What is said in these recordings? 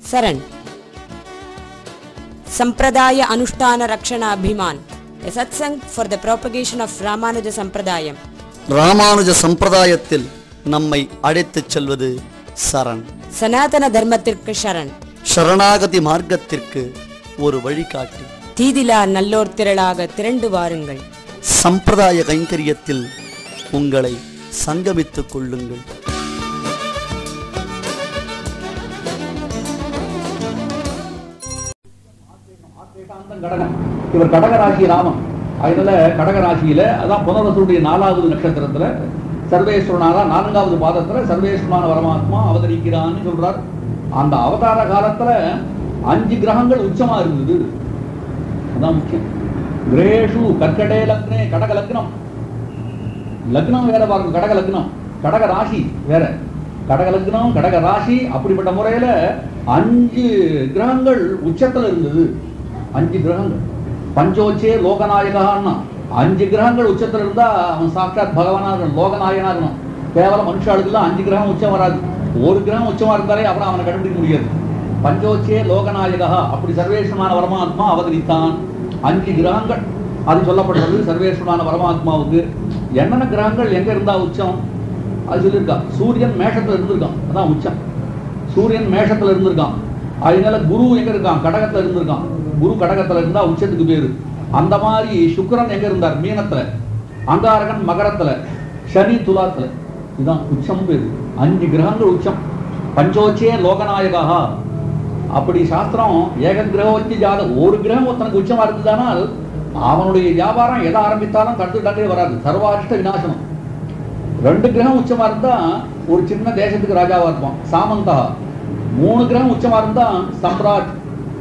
Saran. Sampradaya Anushtana Rakshana Abhiman. A satsang for the propagation of Ramanuja Sampradayam. Ramanuja சம்பிரதாயத்தில் நம்மை அழைத்துச் செல்வது சரண் சனாதன தர்மத்திற்கு சரண் சரணாகதி மார்க்கத்திற்கு ஒரு வழிகாட்டி தீதிலா நல்லோர் திரளாக திரண்டு வாருங்கள் சம்பிரதாய கைங்கரியத்தில் உங்களை சங்கமித்துக் கொள்ளுங்கள் ஆத்மேகாந்தம் கடகம் இவர் கடகராசி ராமன் அதனால கடகராசியில அதான் புனரசுடைய நாலாவது நட்சத்திரத்துல சர்வேஸ்வரனாரா நான்காவது பாதத்துல சர்வேஸ்வரனான பரமாத்மா அவதரிக்கிறான்னு சொல்றார் அந்த அவதார காலத்துல அஞ்சு கிரகங்கள் உச்சமா இருந்தது அதான் முக்கியம் கிரேஷு கற்கடே லக்னே கடக லக்னம் லக்னம் வேற பாருங்க கடக லக்னம் கடக ராசி வேற கடக லக்னம் கடக ராசி அப்படிப்பட்ட முறையில அஞ்சு கிரகங்கள் உச்சத்துல இருந்தது அஞ்சு கிரகங்கள் பஞ்சோச்சே லோகநாயகான்னா அஞ்சு கிரகங்கள் உச்சத்துல இருந்தா அவன் சாட்சாத் பகவானா இருக்கணும் லோகநாயகனா இருக்கணும் கேவலம் மனுஷாளுக்குலாம் அஞ்சு கிரகம் உச்சம் வராது ஒரு கிரகம் உச்சமா இருந்தாலே அப்புறம் அவனை கண்டுபிடிக்க முடியாது பஞ்சோச்சே லோகநாயகா அப்படி சர்வேஸ்வரமான பரமாத்மா அவதரித்தான் அஞ்சு கிரகங்கள் அது சொல்லப்படுறது சர்வேஸ்வரமான பரமாத்மாவுக்கு என்னென்ன கிரகங்கள் எங்க இருந்தா உச்சம் அது சொல்லியிருக்கா சூரியன் மேஷத்துல இருந்திருக்கான் அதான் உச்சம் சூரியன் மேஷத்துல இருந்திருக்கான் அதனால குரு எங்க இருக்கான் கடகத்துல இருந்திருக்கான் குரு கடகத்துல இருந்தா உச்சத்துக்கு பேரு அந்த மாதிரி சுக்கிரன் எங்க இருந்தார் மீனத்துல அங்காரகன் மகரத்துல சனி துலாத்துல இதுதான் உச்சம் பேரு அஞ்சு கிரகங்கள் உச்சம் பஞ்சோச்சே லோகநாயகா அப்படி சாஸ்திரம் ஏக கிரகவச்சி ஜாத ஒரு கிரகம் ஒருத்தனுக்கு உச்சமா இருந்ததானால் அவனுடைய வியாபாரம் எதை ஆரம்பித்தாலும் தட்டு தட்டே வராது சர்வாரிஷ்ட விநாசனம் ரெண்டு கிரகம் உச்சமா இருந்தா ஒரு சின்ன தேசத்துக்கு ராஜாவா இருப்பான் சாமந்தா மூணு கிரகம் உச்சமா இருந்தா சம்ராட்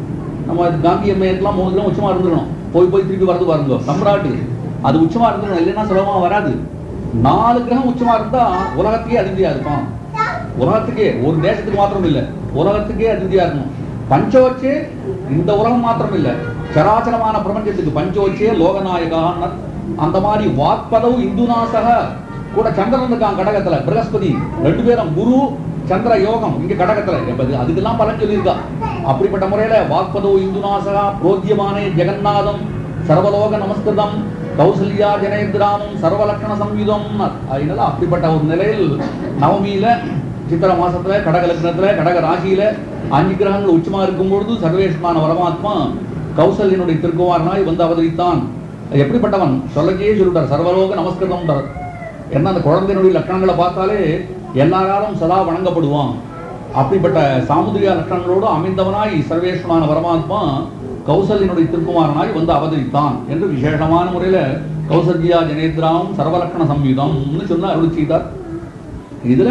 நம்ம காந்தி அம்மையருக்குலாம் மூணு கிரகம் உச்சமா இருந்துக்கணும் போய் போய் திருப்பி வரது பாருங்க சம்ராட் அது உச்சமா இருந்துக்கணும் இல்லைன்னா சுலபமா வராது நாலு கிரகம் உச்சமா இருந்தா உலகத்துக்கே அதிபதியா இருப்பான் உலகத்துக்கே ஒரு தேசத்துக்கு மாத்திரம் இல்ல உலகத்துக்கே அதிபதியா இருக்கணும் பஞ்சோச்சே இந்த உலகம் மாத்திரம் இல்ல சராச்சரமான பிரபஞ்சத்துக்கு பஞ்சோச்சே லோகநாயகான்னு அந்த மாதிரி வாக்பதவு இந்துநாசக கூட சந்திரன் இருக்கான் கடகத்துல பிரகஸ்பதி ரெண்டு பேரும் குரு சந்திர யோகம் இங்க கடகத்துல எப்ப இது- அதுக்கெல்லாம் பலன் சொல்லியிருக்கா அப்படிப்பட்ட முறையில வாக்பதோ இந்துநாசகா புரோத்தியமானே ஜெகநாதம் சர்வலோக நமஸ்கிருதம் கௌசல்யா ஜனேந்திராமம் சர்வலக்ஷண சம்யுதம் அதனால அப்படிப்பட்ட ஒரு நிலையில் நவமியில சித்திர மாசத்துல கடக லக்னத்துல கடக ராசியில அஞ்சு கிரகங்கள் உச்சமா இருக்கும் பொழுது சர்வேஷ்மான பரமாத்மா கௌசல்யனுடைய திருக்குமாரனாய் வந்து அவதரித்தான் எப்படிப்பட்டவன் சொல்லக்கே சொல்லிட்டார் சர்வலோக நமஸ்கிருதம் என்ன அந்த குழந்தையினுடைய லட்சணங்களை பார்த்தாலே எல்லாராலும் சதா வணங்கப்படுவான் அப்படிப்பட்ட சாமுதிரியா லட்சணங்களோடு அமைந்தவனாய் சர்வேஸ்வரமான பரமாத்மா கௌசல்யனுடைய திருக்குமாரனாய் வந்து அவதரித்தான் என்று விசேஷமான முறையில கௌசல்யா ஜனேந்திராம் சர்வலக்கண சம்யுதம்னு சொன்ன அருள் செய்தார் இதுல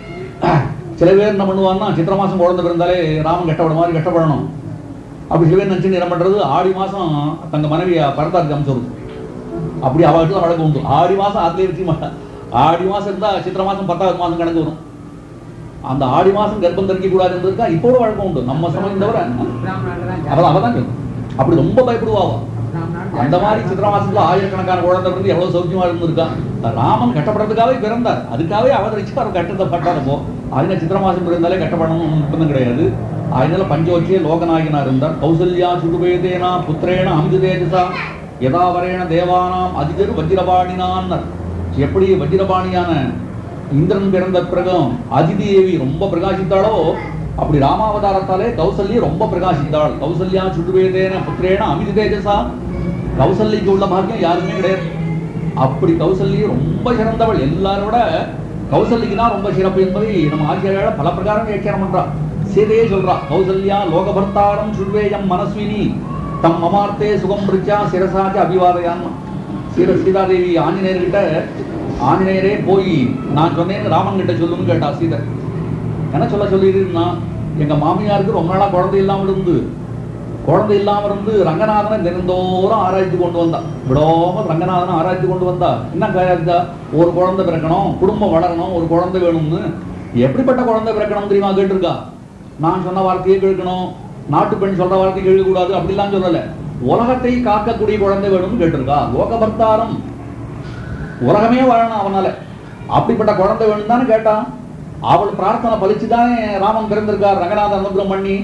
சில பேர் என்ன பண்ணுவான்னா சித்திர மாசம் குழந்தை பிறந்தாலே ராமன் கஷ்டப்பட மாதிரி கஷ்டப்படணும் அப்படி சில பேர் நினைச்சு என்ன பண்றது ஆடி மாசம் தங்க மனைவிய பரதாருக்கு அமிச்சிருது அப்படி அவளுக்கு வழக்கம் உண்டு ஆடி மாசம் அதுல இருக்க மாட்டான் ஆடி மாசம் இருந்தா சித்திர மாசம் பத்தாவது மாசம் கணக்கு வரும் அந்த ஆடி மாசம் கர்ப்பம் தரிக்க கூடாதுன்றதுக்கா இப்போ கூட வழக்கம் உண்டு நம்ம சமயம் தவிர அவள் அவதான் சொல்லணும். அப்படி ரொம்ப பயப்படுவாவா அந்த மாதிரி சித்திர மாசத்துல ஆயிரக்கணக்கான குழந்தை இருந்து எவ்வளவு சௌக்கியமா இருந்திருக்கா ராமன் கட்டப்படுறதுக்காகவே பிறந்தார் அதுக்காகவே அவதரிச்சு அவர் கட்டத்தை பட்டார் அப்போ அதனால சித்திர மாசம் இருந்தாலே கட்டப்படணும் நிர்பந்தம் கிடையாது அதனால பஞ்சவச்சிய லோகநாயகனா இருந்தார் கௌசல்யா சுடுபேதேனா புத்திரேன அமிது தேஜசா யதாவரேண தேவானாம் அதிகர் வஜ்ரபாணினான் எப்படி வஜ்ரபாணியான இந்திரன் பிறந்த பிறகும் அதிதி தேவி ரொம்ப பிரகாசித்தாளோ அப்படி ராமாவதாரத்தாலே கௌசல்யா ரொம்ப பிரகாசித்தாள் கௌசல்யா சுடுவேதேன புத்திரேன அமிதி தேஜசா கௌசல்யக்கு உள்ள பாக்கியம் யாருமே கிடையாது அப்படி கௌசல்யா ரொம்ப சிறந்தவள் எல்லாரோட கௌசல்யக்கு தான் ரொம்ப சிறப்பு என்பதை நம்ம ஆசிரியர்கள் பல பிரகாரம் வியாக்கியானம் பண்றா சீதையே சொல்றா கௌசல்யா லோகபர்த்தாரம் சுர்வேயம் மனஸ்வினி தம் மமார்த்தே சுகம் பிரிச்சா சிரசாச்ச அபிவாதயான் சீர சீதாதேவி ஆஞ்சநேயர்கிட்ட ஆஞ்சநேயரே போய் நான் சொன்னேன்னு ராமன் கிட்ட சொல்லுன்னு கேட்டா சீதை என்ன சொல்ல சொல்லிடுன்னா எங்க மாமியாருக்கு ரொம்ப நாளா குழந்தை இல்லாம இருந்து குழந்தை இல்லாம இருந்து ரங்கநாதனை தினந்தோறும் ஆராய்ச்சி கொண்டு வந்தா விடாம ரங்கநாதனை ஆராய்ச்சி கொண்டு வந்தா என்ன காயாச்சா ஒரு குழந்தை பிறக்கணும் குடும்பம் வளரணும் ஒரு குழந்தை வேணும்னு எப்படிப்பட்ட குழந்தை பிறக்கணும் தெரியுமா கேட்டிருக்கா நான் சொன்ன வார்த்தையை கேட்கணும் நாட்டு பெண் சொல்ற வார்த்தை கேட்கக்கூடாது அப்படிலாம் சொல்லல உலகத்தை காக்கக்கூடிய குழந்தை வேணும்னு கேட்டிருக்கா லோகபர்த்தாரம் உலகமே வாழணும் அவனால அப்படிப்பட்ட குழந்தை வேணும் தானே கேட்டான் அவள் பிரார்த்தனை பலிச்சுதானே ராமன் பிறந்திருக்கார் ரங்கநாதன் அனுகிரகம் பண்ணி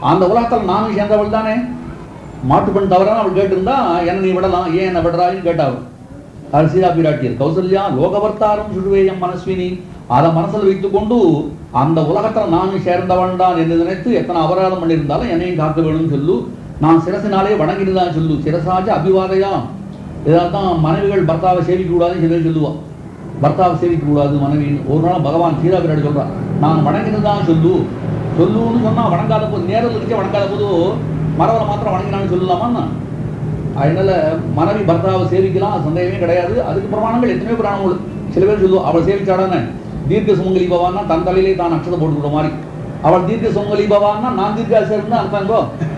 அந்த உலகத்துல நானும் சேர்ந்தவள் தானே மாட்டுப்பெண் தவறான அவள் கேட்டிருந்தா என்ன நீ விடலாம் ஏன் என்ன விடுறாயின்னு கேட்டாள் அது சீதா பிராட்டியர் கௌசல்யா லோகவர்த்தாரம் சுழுவேயம் மனஸ்வினி அதை மனசுல வைத்துக்கொண்டு அந்த உலகத்துல நானும் சேர்ந்தவன் தான் என்று நினைத்து எத்தனை அபராதம் பண்ணியிருந்தாலும் என்னையும் காக்க வேணும்னு சொல்லு நான் சிரசினாலே வணங்கிட்டுதான் சொல்லு சிரசாச்சு அபிவாதையா இதான் தான் மனைவிகள் பர்த்தாவை சேவிக்க கூடாதுன்னு சிலர் சொல்லுவா பர்த்தாவை சேவிக்க கூடாது மனைவின்னு ஒரு நாள் பகவான் சீதா பிராட்டி சொல்றான் நான் வணங்கினது தான் சொல்லு சொல்லுன்னு சொன்னா வணங்காத போது நேரில் இருக்க வணங்காத போது மரவரை மாத்திரம் வணங்கினான்னு சொல்லலாமா அதனால மனைவி பர்த்தாவை சேவிக்கலாம் அது சந்தேகமே கிடையாது அதுக்கு பிரமாணங்கள் எத்தனையோ புராணங்கள் சில பேர் சொல்லுவோம் அவள் சேவிச்சாடானே தீர்க்க சுமங்கலி பவான்னா தன் தலையிலே தான் அக்ஷதை போட்டுக்கிற மாதிரி அவள் தீர்க்க சுமங்கலி பவான்னா நான் தீர்க்க சேர்ந்து அர்த்தங்கோ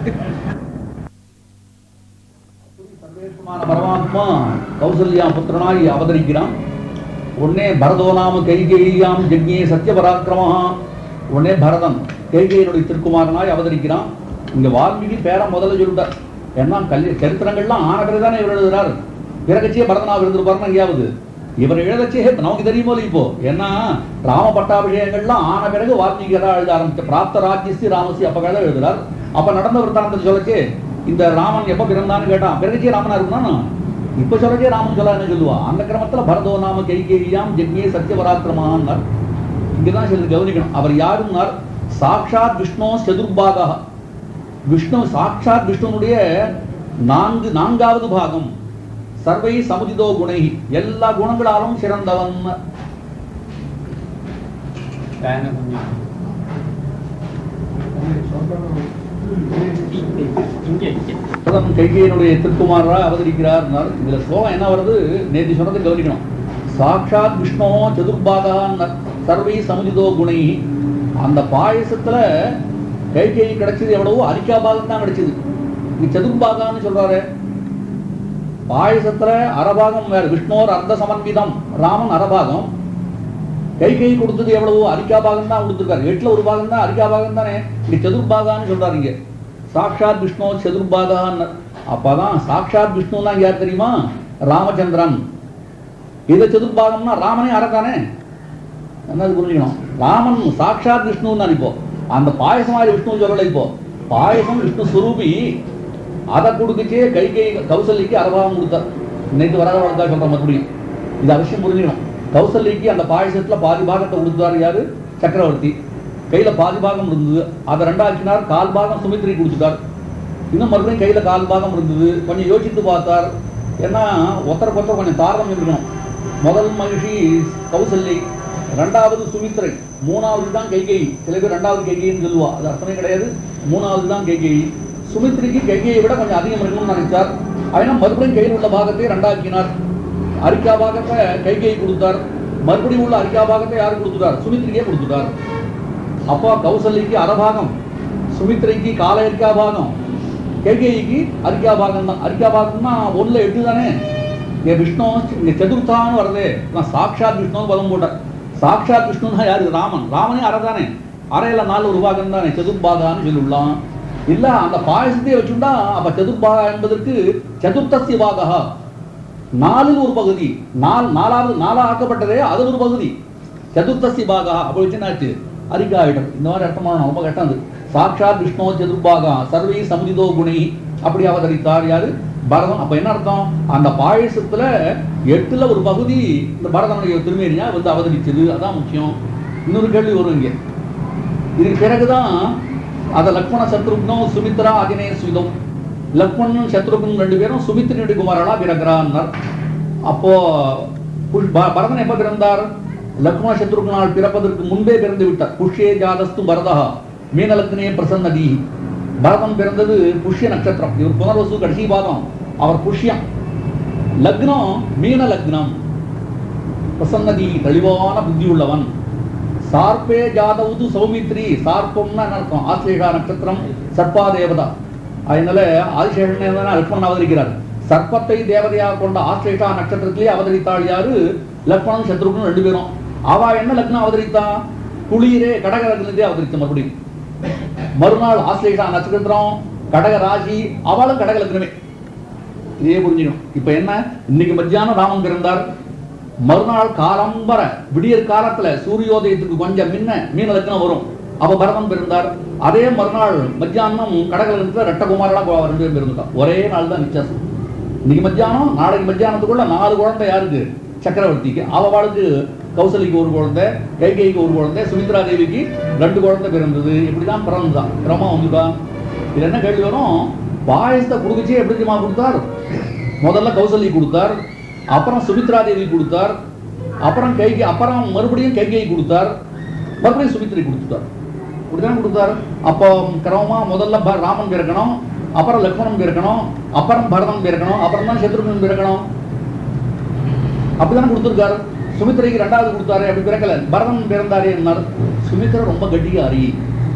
சர்வேஸ்வரமான பரமாத்மா கௌசல்யா புத்திரனாய் அவதரிக்கிறான் உடனே பரதோ நாம கைகேயாம் ஜக்ஞே சத்யபராக்கிரமா உடனே பரதன் கைகேயனுடைய திருக்குமாரனாய் அவதரிக்கிறான் இங்க வால்மீகி பேரை முதல்ல சொல்லிட்டார் ஏன்னா கல்வி சரித்திரங்கள்லாம் ஆன பிறகுதானே இவர் எழுதுறாரு பிறகச்சியே பரதனாக இருந்திருப்பாருன்னு எங்கேயாவது இவர் எழுதச்சே நமக்கு தெரியுமோ இல்லை இப்போ ஏன்னா ராம பட்டாபிஷேகங்கள்லாம் ஆன பிறகு வால்மீகி தான் எழுத ஆரம்பிச்ச பிராப்த ராஜ்யஸ்தி ராமசி அப்ப கதை எழுதுறார் அப்ப நடந்த விருத்தாந்தத்தை சொல்லச்சே இந்த ராமன் எப்ப பிறந்தான்னு கேட்டான் பிறகச்சியே ராமனா இருக்குன்னா இப்ப சொல்லச்சே ராமன் சொல்ல என்ன சொல்லுவா அந்த கிரமத்துல பரதோ நாம கைகேரியாம் ஜெக்னியே சத்யபராக்கிரமான்னார் இங்கதான் சிலர் கவனிக்கணும் அவர் யாருன்னார் சாக்ஷாத் விஷ்ணு சதுர்பாகா விஷ்ணு சாட்சாத் விஷ்ணுனுடைய நான்கு நான்காவது பாகம் சர்வை சமுதிதோ குணை எல்லா குணங்களாலும் சிறந்தவன் பிரதம் கைகையனுடைய திருக்குமாரா அவதரிக்கிறார் இதுல ஸ்லோகம் என்ன வருது நேற்று சொன்னதை கவனிக்கணும் சாட்சாத் விஷ்ணோ சதுர்பாகா சர்வை சமுதிதோ குணை அந்த பாயசத்துல கைகேயி கிடைச்சது எவ்வளவோ அரிக்கா பாகம் தான் கிடைச்சது நீ சதுர்பாகான்னு சொல்றாரு பாயசத்துல அரபாகம் வேற விஷ்ணோர் அர்த்த சமன்விதம் ராமன் அரபாகம் கைகை கொடுத்தது எவ்வளவோ அரிக்கா பாகம் தான் கொடுத்துருக்காரு எட்டுல ஒரு பாகம் தான் அரிக்கா பாகம் தானே இங்க சதுர்பாகான்னு சொல்றாரு இங்க சாக்ஷாத் விஷ்ணு சதுர்பாகான்னு அப்பதான் சாக்ஷாத் விஷ்ணுன்னா யார் தெரியுமா ராமச்சந்திரன் இது சதுர்பாகம்னா ராமனே அறத்தானே என்னது புரிஞ்சுக்கணும் ராமன் சாக்ஷாத் விஷ்ணுன்னு இப்போ அந்த பாயசம் மாதிரி விஷ்ணு சொல்லலை இப்போ பாயசம் விஷ்ணு சுரூபி அதை கொடுத்துச்சே கை கை கௌசல்யக்கு அரபாகம் கொடுத்தார் நேற்று வராத வளர்த்தா சொல்ற மறுபடியும் இது அவசியம் புரிஞ்சுக்கணும் கௌசல்யக்கு அந்த பாயசத்துல பாதி பாகத்தை கொடுத்தாரு யாரு சக்கரவர்த்தி கையில பாதி பாகம் இருந்தது அதை ரெண்டாக்கினார் கால் பாகம் சுமித்ரி கொடுத்துட்டார் இன்னும் மறுபடியும் கையில கால் பாகம் இருந்தது கொஞ்சம் யோசித்து பார்த்தார் ஏன்னா ஒருத்தருக்கு ஒருத்தர் கொஞ்சம் தாரதம் இருக்கணும் முதல் மகிழ்ச்சி கௌசல்யை ரெண்டாவது சுமித்ரை மூணாவது தான் கைகை சில பேர் ரெண்டாவது கைகைன்னு சொல்லுவா அது அர்த்தமே கிடையாது மூணாவது தான் கைகை சுமித்ரிக்கு கைகையை விட கொஞ்சம் அதிகம் இருக்கணும்னு நினைச்சார் அதனால் மறுபடியும் கையில் உள்ள பாகத்தை ரெண்டாக்கினார் அரிக்கா பாகத்தை கைகை கொடுத்தார் மறுபடியும் உள்ள அரிக்கா பாகத்தை யாரு கொடுத்துட்டார் சுமித்ரிக்கே கொடுத்துட்டார் அப்போ கௌசல்யக்கு அரபாகம் சுமித்ரைக்கு கால அரிக்கா பாகம் கைகேயிக்கு அரிக்கா பாகம் தான் அரிக்கா பாகம்னா ஒண்ணுல எட்டு தானே இங்க விஷ்ணு இங்க சதுர்த்தான்னு வருதே நான் சாக்ஷாத் விஷ்ணுன்னு பதம் போட்டார் சாக்ஷாத் விஷ்ணுன்னா யாரு ராமன் ராமனே அரை தானே அரையில நாலு ஒரு பாகம் தானே சதுர்பாகான்னு சொல்லிவிடலாம் இல்ல அந்த பாயசத்தையே வச்சுட்டா அப்ப சதுர்பாகா என்பதற்கு சதுர்த்தசிய பாகா நாலில் ஒரு பகுதி நால் நாலாவது நாலா ஆக்கப்பட்டதே அது ஒரு பகுதி சதுர்த்தசி பாகா அப்போ வச்சுனாச்சு அரிகாயிடம் இந்த மாதிரி அர்த்தமான ரொம்ப கட்டம் அது சாட்சாத் விஷ்ணு சதுர்பாகா சர்வை சமுதிதோ குணி அப்படி அவதரித்தார் யாரு பரதம் அப்ப என்ன அர்த்தம் அந்த பாயசத்துல எட்டுல ஒரு பகுதி இந்த பரதனுடைய திருமேனியா வந்து அவதரிச்சது அதான் முக்கியம் இன்னொரு கேள்வி வரும் இங்க இதுக்கு பிறகுதான் அத லக்ஷ்மண சத்ருக்னும் சுமித்ரா அகினே சுதம் லக்ஷ்மணும் சத்ருக்னும் ரெண்டு பேரும் சுமித்ரனுடைய குமாரனா பிறக்கிறார் அப்போ புஷ்- ப- பரதன் எப்ப பிறந்தார் லக்ஷ்மண சத்ருக்னால் பிறப்பதற்கு முன்பே பிறந்து விட்டார் புஷ்யே ஜாதஸ்து பரதா மீனலக்னே பிரசன்னதி பரதன் பிறந்தது புஷ்ய நட்சத்திரம் இவர் புனர்வசு கடைசி பாதம் அவர் புஷ்யம் லக்னம் மீன லக்னம் பிரசன்னதி தெளிவான புத்தி உள்ளவன் சார்பே ஜாதவது சௌமித்ரி சார்பம்னா என்ன அர்த்தம் ஆசிலேஷா நட்சத்திரம் சர்ப்பா தேவதா அதனால ஆதிசேஷன் லக்ஷ்மணன் அவதரிக்கிறார் சர்ப்பத்தை தேவதையாக கொண்ட ஆசிலேஷா நட்சத்திரத்திலே அவதரித்தாள் யாரு லக்ஷ்மணன் சத்ருகனும் ரெண்டு பேரும் அவ என்ன லக்னம் அவதரித்தா குளிரே கடக லக்னத்தே அவதரித்த மறுபடியும் மறுநாள் ஆசிலேஷா நட்சத்திரம் கடக ராசி அவளும் கடக லக்னமே இதே புரிஞ்சுக்கணும் இப்ப என்ன இன்னைக்கு மத்தியானம் ராமன் பிறந்தார் மறுநாள் காலம்பர விடியற் காலத்துல சூரியோதயத்துக்கு கொஞ்சம் முன்ன மீன லக்னம் வரும் அப்ப பரதன் பிறந்தார் அதே மறுநாள் மத்தியானம் கடகலகத்துல ரெட்டகுமாரெல்லாம் ரெண்டு பேரும் இருந்துட்டான் ஒரே நாள் தான் வித்தியாசம் இன்னைக்கு மத்தியானம் நாளைக்கு மத்தியானத்துக்குள்ள நாலு குழந்தை யாருக்கு சக்கரவர்த்திக்கு அவளுக்கு கௌசலிக்கு ஒரு குழந்தை கைகைக்கு ஒரு குழந்தை சுமித்ரா தேவிக்கு ரெண்டு குழந்தை பிறந்தது இப்படிதான் பிறந்துதான் கிரமம் வந்துட்டான் இது என்ன கேள்வி வரும் பாயசத்தை கொடுக்கச்சே எப்படி தெரியுமா கொடுத்தார் முதல்ல கௌசல்யை கொடுத்தார் அப்புறம் சுமித்ரா தேவி கொடுத்தார் அப்புறம் கைகை அப்புறம் மறுபடியும் கைகை கொடுத்தார் மறுபடியும் சுமித்ரை கொடுத்துட்டார் இப்படிதான் கொடுத்தார் அப்போ கிரமமா முதல்ல ப- ராமன் பிறக்கணும் அப்புறம் லக்ஷ்மணன் பிறக்கணும் அப்புறம் பரதன் பிறக்கணும் அப்புறம் தான் சத்ருகன் பிறக்கணும் அப்படிதான் கொடுத்துருக்காரு சுமித்ரைக்கு ரெண்டாவது கொடுத்தாரு அப்படி பிறக்கல பரதன் பிறந்தாரே என்னார் சுமித்ரா ரொம்ப கட்டிக்காரி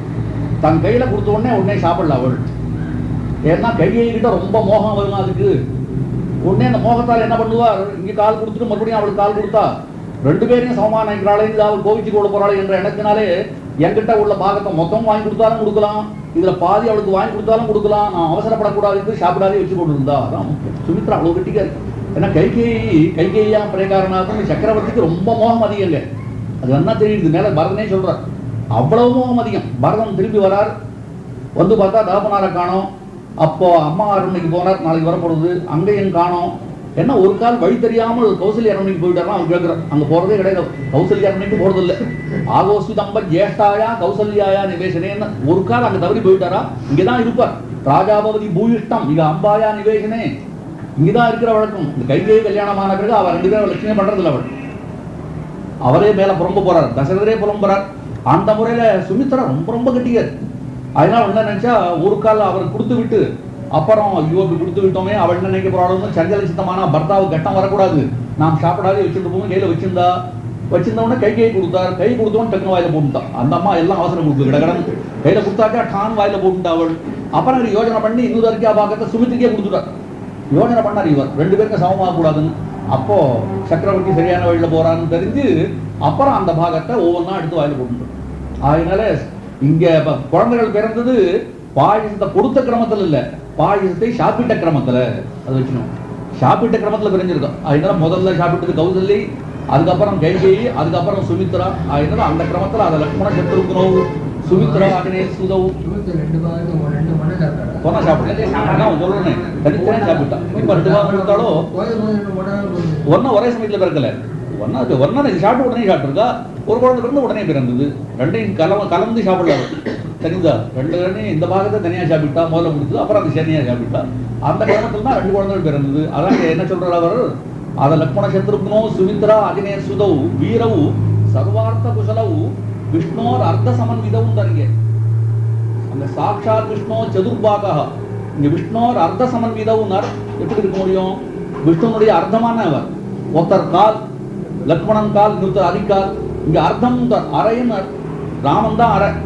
தன் கையில கொடுத்த உடனே உடனே சாப்பிடல அவள் ஏன்னா கையை கிட்ட ரொம்ப மோகம் வரும் அதுக்கு உடனே அந்த மோகத்தால் என்ன பண்ணுவார் இங்க கால் கொடுத்துட்டு மறுபடியும் அவளுக்கு கால் கொடுத்தா ரெண்டு பேரையும் சமமா நினைக்கிறாளே இது அவள் கோவிச்சு கொள்ள போறாளே என்ற எண்ணத்தினாலே என்கிட்ட உள்ள பாகத்தை மொத்தம் வாங்கி கொடுத்தாலும் கொடுக்கலாம் இதுல பாதி அவளுக்கு வாங்கி கொடுத்தாலும் கொடுக்கலாம் நான் அவசரப்படக்கூடாது சாப்பிடாதே வச்சு கொண்டு இருந்தா அதான் சுமித்ரா அவ்வளவு கட்டிக்காரு ஏன்னா கைகேயி கைகேயா பிரேகாரநாதன் சக்கரவர்த்திக்கு ரொம்ப மோகம் அதிகங்க அது என்ன தெரியுது மேல பரதனே சொல்றார் அவ்வளவு மோகம் அதிகம் பரதன் திரும்பி வரார் வந்து பார்த்தா தகப்பனாரை காணோம் அப்போ அம்மா அரண்மனைக்கு போனார் நாளைக்கு வரப்போறது அங்கேயும் காணோம் என்ன ஒரு கால் வழி தெரியாமல் கௌசல்யா அரண்மனைக்கு போயிட்டாரா அவன் கேட்கிறான் அங்க போறதே கிடையாது கௌசல்யா அரண்மனைக்கு போறது இல்ல ஆகோஸ்விதம்ப ஜேஷ்டாயா கௌசல்யாயா நிவேசனேன்னு ஒரு கால் அங்க தவறி போயிட்டாரா இங்கதான் இருப்பார் ராஜாபவதி பூயிஷ்டம் இங்க அம்பாயா நிவேசனே இங்கதான் இருக்கிற வழக்கம் இந்த கைகேயி கல்யாணமான பிறகு அவ ரெண்டு பேரும் லட்சுமி பண்றதில்ல அவள் அவரே மேல புறம்ப போறார் தசரதரே புறம்புறார் அந்த முறையில சுமித்ரா ரொம்ப ரொம்ப கட்டிக்கார் அதனால என்ன நினைச்சா ஒரு கால் அவர் கொடுத்து விட்டு அப்புறம் ஐயோ இப்படி கொடுத்து விட்டோமே அவள் என்ன நினைக்க போறாலும் சஞ்சல சித்தமான பர்த்தாவுக்கு கட்டம் வரக்கூடாது நாம் சாப்பிடாதே வச்சுட்டு போகும் கையில வச்சிருந்தா வச்சிருந்த உடனே கை கை கொடுத்தார் கை கொடுத்தவன் டக்குனு வாயில போட்டுட்டான் அந்த அம்மா எல்லாம் அவசரம் கொடுத்து கடகடன் கையில கொடுத்தாக்கா டான் வாயில போட்டுட்டா அவள் அப்புறம் இவர் யோஜனை பண்ணி இன்னொரு அறிக்கை பார்க்கறத சுமித்திரிக்கே கொடுத்துட்டார் யோஜனை பண்ணார் இவர் ரெண்டு பேருக்கும் சமமாக கூடாதுன்னு அப்போ சக்கரவர்த்தி சரியான வழியில போறான்னு தெரிஞ்சு அப்புறம் அந்த பாகத்தை ஒவ்வொன்றா எடுத்து வாயில போட்டுட்டார் அதனால இங்க இப்ப குழந்தைகள் பிறந்தது பாயசத்தை கொடுத்த கிரமத்துல இல்ல பாயசத்தை சாப்பிட்ட கிரமத்துல அது வச்சுக்கணும் சாப்பிட்ட கிரமத்துல பிரிஞ்சிருக்கும் அதனால முதல்ல சாப்பிட்டது கௌசல்யை அதுக்கப்புறம் கைகேயி அதுக்கப்புறம் சுமித்ரா அதனால அந்த கிரமத்துல அதை லக்ஷ்மண சத்ருக்னோ சுமித்ரா அக்னே சுதவு இருபத்தி ரெண்டு பாகம் ரெண்டு மணி சாப்பிட்டாரா? சொன்னா சாப்பிட்டேன் நான் சொல்றேன் தனித்தனியா சாப்பிட்டான் இப்ப ரெண்டு பாகம் கொடுத்தாலும் கோயில் போது ரெண்டு மணி நேரம் போகுது. ஒன்னும் ஒரே சமயத்துல பிறக்கல ஒன்னா ஒன்னா சாப்பிட்டு உடனே சாப்பிட்டுருக்கா ஒரு குழந்தை பிறந்து உடனே பிறந்தது ரெண்டையும் கலந்து கலந்து சாப்பிடல அவள். தெரியுதா ரெண்டு ரெண்டையும் இந்த பாகத்தை தனியா சாப்பிட்டா முதல்ல கொடுத்தது அப்புறம் அது சனியா சாப்பிட்டா அந்த கிரமத்துல தான் ரெண்டு குழந்தைகள் பிறந்தது அதான் இங்க என்ன சொல்றாரு அவர் அத லக்ஷ்மண சத்ருக்னோ சுமித்ரா அகினே சுதவு வீரவு சர்வார்த்த குசலவு விஷ்ணோர் அர்த்த சமன்விதவும் தருங்க அங்க சாட்சாத் விஷ்ணு சதுர்பாகா இங்க விஷ்ணோர் அர்த்த சமன்விதவுனார் எப்படி இருக்க முடியும் விஷ்ணுனுடைய அர்த்தமானவர் ஒருத்தர் கால் லக்ஷ்மணன் கால் இன்னொருத்தர் அரிக்கால் இங்க அர்த்தம் அரையும் ராமன் தான் அரை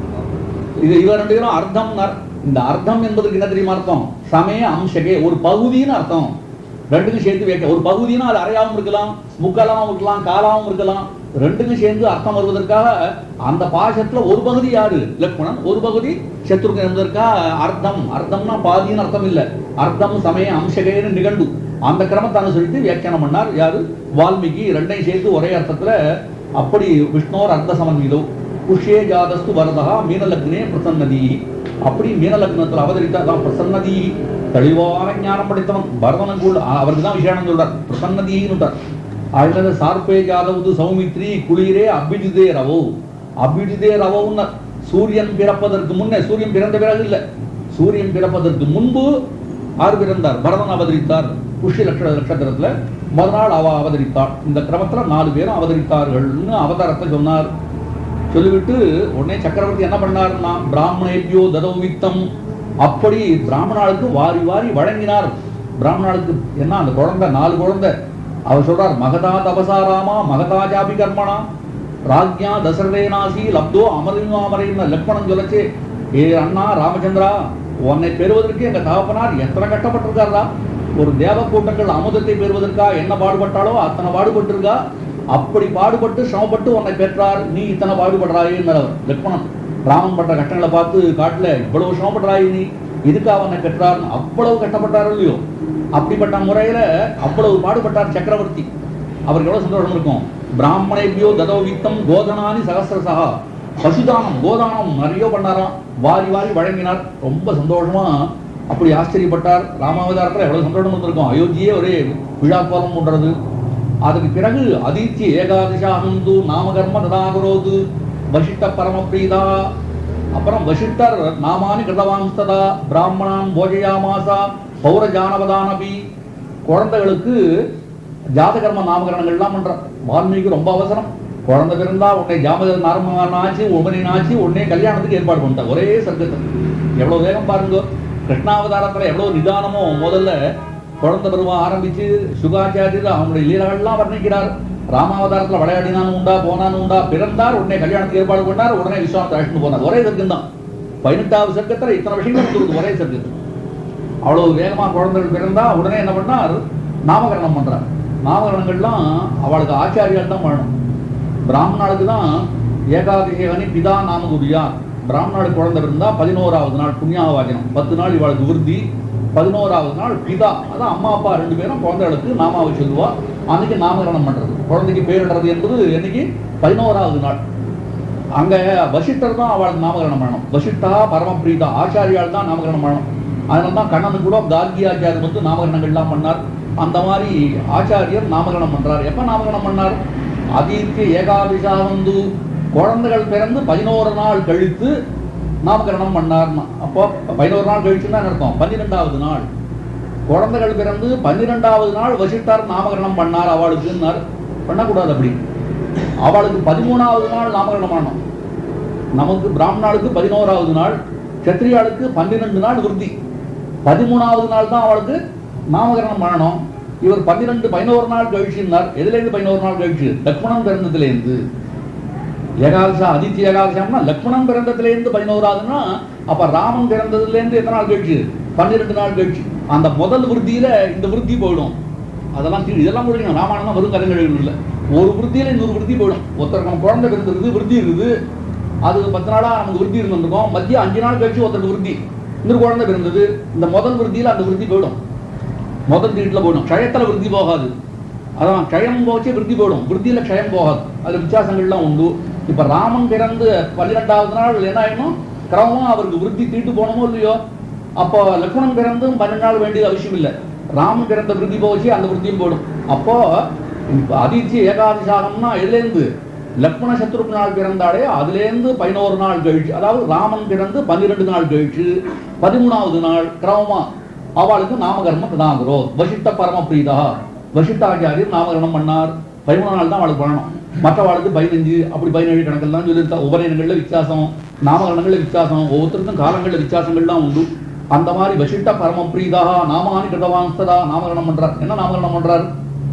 இது இவர் ரெண்டு பேரும் அர்த்தம் இந்த அர்த்தம் என்பதற்கு என்ன தெரியுமா அர்த்தம் சமய அம்சகே ஒரு பகுதின்னு அர்த்தம் ரெண்டுக்கும் சேர்த்து வைக்க ஒரு பகுதினா அது அரையாவும் இருக்கலாம் முக்காலாவும் இருக்கலாம் காலாவும் இருக்கலாம் ரெண்டுக்கும் சேர்ந்து அர்த்தம் வருவதற்காக அந்த பாசத்துல ஒரு பகுதி யாரு லக்ஷ்மணன் ஒரு பகுதி சத்ருகன் என்பதற்காக அர்த்தம் அர்த்தம்னா பாதின்னு அர்த்தம் இல்ல அர்த்தம் சமய அம்சகேன்னு நிகழ்வு அந்த கிரமத்தை அனுசரித்து வியாக்கியானம் பண்ணார் யாரு வால்மீகி ரெண்டையும் சேர்த்து ஒரே அர்த்தத்துல அப்படி விஷ்ணோர் அர்த்த சமன்விதோ புஷ்யே ஜாதஸ்து வரதா மீனலக்னே பிரசன்னதி அப்படி மீனலக்னத்தில் அவதரித்தார் தான் பிரசன்னதி தெளிவான ஞானம் படைத்தவன் பரதனங்குள் அவருக்கு தான் விஷயம் சொல்றார் பிரசன்னதின்னு அதுல சார்பே ஜாதவது சௌமித்ரி குளிரே அபிஜிதே ரவோ அபிஜிதே ரவோன்னு சூரியன் பிறப்பதற்கு முன்னே சூரியன் பிறந்த பிறகு இல்ல சூரியன் பிறப்பதற்கு முன்பு ஆறு பிறந்தார் பரதன் அவதரித்தார் புஷ்ய லட்ச நட்சத்திரத்துல மறுநாள் அவ அவதரித்தாள் இந்த கிரமத்துல நாலு பேரும் அவதரித்தார்கள்னு அவதாரத்தை சொன்னார் சொல்லிவிட்டு உடனே சக்கரவர்த்தி என்ன பண்ணார்னா பிராமணேபியோ ததவு வித்தம் அப்படி பிராமணாளுக்கு வாரி வாரி வழங்கினார் பிராமணாளுக்கு என்ன அந்த குழந்தை நாலு குழந்தை அவர் சொல்றார் மகதா தபசா ராமா மகதா ஜாபி கர்மணா ராஜ்யா தசரதேனாசி லப்தோ அமரிமாமரைன்னு லக்ஷ்மணன் சொல்லச்சு ஏ அண்ணா ராமச்சந்திரா உன்னை பெறுவதற்கு எங்க தகப்பனார் எத்தனை கட்டப்பட்டிருக்காரா ஒரு தேவ கூட்டங்கள் அமுதத்தை பெறுவதற்கா என்ன பாடுபட்டாலோ அத்தனை பாடுபட்டிருக்கா அப்படி பாடுபட்டு சிரமப்பட்டு உன்னை பெற்றார் நீ இத்தனை பாடுபடுறாயேன்னு லக்ஷ்மணன் ராமன் பண்ற கட்டங்களை பார்த்து காட்டுல இவ்வளவு சிரமப்படுறாய் நீ இதுக்கு அவனை பெற்றார் அவ்வளவு கட்டப்பட்டார் இல்லையோ அப்படிப்பட்ட முறையில அவ்வளவு பாடுபட்டார் சக்கரவர்த்தி அவருக்கு எவ்வளவு சந்தோஷம் இருக்கும் பிராமணேபியோ ததோ வித்தம் கோதனானி சகசிரசா பசுதானம் கோதானம் நிறைய பண்ணாராம் வாரி வாரி வழங்கினார் ரொம்ப சந்தோஷமா அப்படி ஆச்சரியப்பட்டார் ராமாவதாரத்தில் எவ்வளவு சந்தோஷம் இருந்திருக்கும் அயோத்தியே ஒரே விழா கோலம் பண்றது அதுக்கு பிறகு அதித்தி ஏகாதசாகந்து நாமகர்ம ததாகரோது வசிஷ்ட பரமப்ரீதா அப்புறம் வசிஷ்டர் நாமானி கிருதவாம்ஸ்ததா பிராமணான் போஜயாமாசா பௌர ஜானவதானபி குழந்தைகளுக்கு ஜாதகர்ம நாமகரணங்கள்லாம் பண்றான் வால்மீகி ரொம்ப அவசரம் குழந்தை பிறந்தா உன்னை ஜாமத நார்மனாச்சு உமனாச்சு உடனே கல்யாணத்துக்கு ஏற்பாடு பண்ணிட்டான் ஒரே சர்க்கத்தில் எவ்வளவு வேகம் பாருங்க கிருஷ்ணாவதாரத்துல எவ்வளவு நிதானமோ முதல்ல குழந்தை பருவம் ஆரம்பிச்சு சுகாச்சாரியர் அவனுடைய லீலைகள்லாம் வர்ணிக்கிறார் ராமாவதாரத்துல விளையாடினாலும் உண்டா போனாலும் உண்டா பிறந்தார் உடனே கல்யாணத்துக்கு ஏற்பாடு பண்ணார் உடனே விஸ்வாமத்தை அழைச்சிட்டு போனார் ஒரே சர்க்கம் தான் பதினெட்டாவது சர்க்கத்துல இத்தனை விஷயங்கள் இருக்குது ஒரே சர்க்கத்தில் அவ்வளவு வேகமா குழந்தைகள் பிறந்தா உடனே என்ன பண்ணார் நாமகரணம் பண்றார் நாமகரணங்கள்லாம் அவளுக்கு ஆச்சாரியால் தான் பண்ணணும் பிராமணாளுக்கு தான் ஏகாதேகனி பிதா நாம குடியா பிராமணாளுக்கு குழந்தை இருந்தா பதினோராவது நாள் புண்ணியாவாஜனம் பத்து நாள் இவளுக்கு விருத்தி பதினோராவது நாள் பிதா அதான் அம்மா அப்பா ரெண்டு பேரும் குழந்தைகளுக்கு நாமாவை சொல்லுவா அன்னைக்கு நாமகரணம் பண்றது குழந்தைக்கு பேரிடுறது என்பது என்னைக்கு பதினோராவது நாள் அங்க வசிஷ்டர் தான் அவளுக்கு நாமகரணம் பண்ணணும் வசிஷ்டா பரமபிரீதா ஆச்சாரியால் தான் நாமகரணம் பண்ணணும் அதனால தான் கண்ணனுக்கு கூட கார்கி ஆச்சாரியர் வந்து நாமகரணங்கள்லாம் பண்ணார் அந்த மாதிரி ஆச்சாரியர் நாமகரணம் பண்றார் எப்ப நாமகரணம் பண்ணார் ஆதித்ய ஏகாதசா வந்து குழந்தைகள் பிறந்து பதினோரு நாள் கழித்து நாமகரணம் பண்ணார்னா அப்போ பதினோரு நாள் கழிச்சுன்னா என்ன அர்த்தம் பன்னிரெண்டாவது நாள் குழந்தைகள் பிறந்து பன்னிரெண்டாவது நாள் வசிஷ்டார் நாமகரணம் பண்ணார் அவளுக்குன்னார் பண்ணக்கூடாது அப்படி அவளுக்கு பதிமூணாவது நாள் நாமகரணம் பண்ணணும் நமக்கு பிராமணாளுக்கு பதினோராவது நாள் கத்திரியாளுக்கு பன்னிரெண்டு நாள் விருத்தி பதிமூணாவது நாள் தான் அவளுக்கு நாமகரணம் பண்ணணும் இவர் பன்னிரெண்டு பதினோரு நாள் கழிச்சுனார் எதுல இருந்து பதினோரு நாள் கழிச்சு லக்ஷ்மணன் பிறந்ததுல இருந்து ஏகாதசா அதித்தி ஏகாதசம்னா லக்ஷ்மணன் பிறந்ததுல இருந்து பதினோராதுன்னா அப்ப ராமன் பிறந்ததுல இருந்து எத்தனை நாள் கழிச்சு பன்னிரெண்டு நாள் கழிச்சு அந்த முதல் விருத்தியில இந்த விருத்தி போயிடும் அதெல்லாம் கீழ் இதெல்லாம் முடியும் ராமாயணம் வரும் கதைகள் இல்லை ஒரு விருத்தியில இன்னொரு விருத்தி போயிடும் ஒருத்தருக்கு நம்ம குழந்தை பிறந்திருக்கு விருத்தி இருக்குது அது பத்து நாளா நமக்கு விருத்தி இருந்திருக்கும் மத்திய அஞ்சு நாள் கழிச்சு ஒருத்தருக்கு விருத்தி இன்னொரு குழந்தை பிறந்தது இந்த முதல் விருத்தியில அந்த விருத்தி போயிடும் முதல் வீட்டில் போயிடும் க்ஷயத்துல விருத்தி போகாது அதான் க்ஷயம் போச்சு விருத்தி போயிடும் விருத்தியில க்ஷயம் போகாது அது வித்தியாசங்கள்லாம் உண்டு இப்ப ராமன் பிறந்து பன்னிரெண்டாவது நாள் என்ன ஆயிடும் கிரமமா அவருக்கு விருத்தி தீட்டு போனமோ இல்லையோ அப்போ லக்ஷ்மணன் பிறந்தும் பன்னெண்டு நாள் வேண்டியது அவசியம் இல்லை ராமன் பிறந்த விருத்தி போச்சு அந்த விருத்தியும் போயிடும் அப்போ இப்ப அதித்தி ஏகாதசாகம்னா எதுலேருந்து லக்ஷ்மண சத்ருக்கு நாள் பிறந்தாலே அதுலேருந்து பதினோரு நாள் கழிச்சு அதாவது ராமன் பிறந்து பன்னிரெண்டு நாள் கழிச்சு பதிமூணாவது நாள் கிரமமா அவளுக்கு நாமகர்மம் பிரதாகிறோம் வசிஷ்ட பரமபிரீதா வசிஷ்டாச்சாரியர் நாமகரணம் பண்ணார் பதிமூணு நாள் தான் அவளுக்கு பண்ணணும் மற்றவாளுக்கு பதினஞ்சு அப்படி பதினேழு கணக்கில் தான் சொல்லியிருக்கா உபநயனங்கள்ல வித்தியாசம் நாமகரணங்கள்ல வித்தியாசம் ஒவ்வொருத்தருக்கும் காலங்கள்ல வித்தியாசங்கள்லாம் உண்டு அந்த மாதிரி வசிஷ்ட பரமபிரீதா நாமானி கிருதவான்ஸ்ததா நாமகரணம் பண்றார் என்ன நாமகரணம் பண்றார்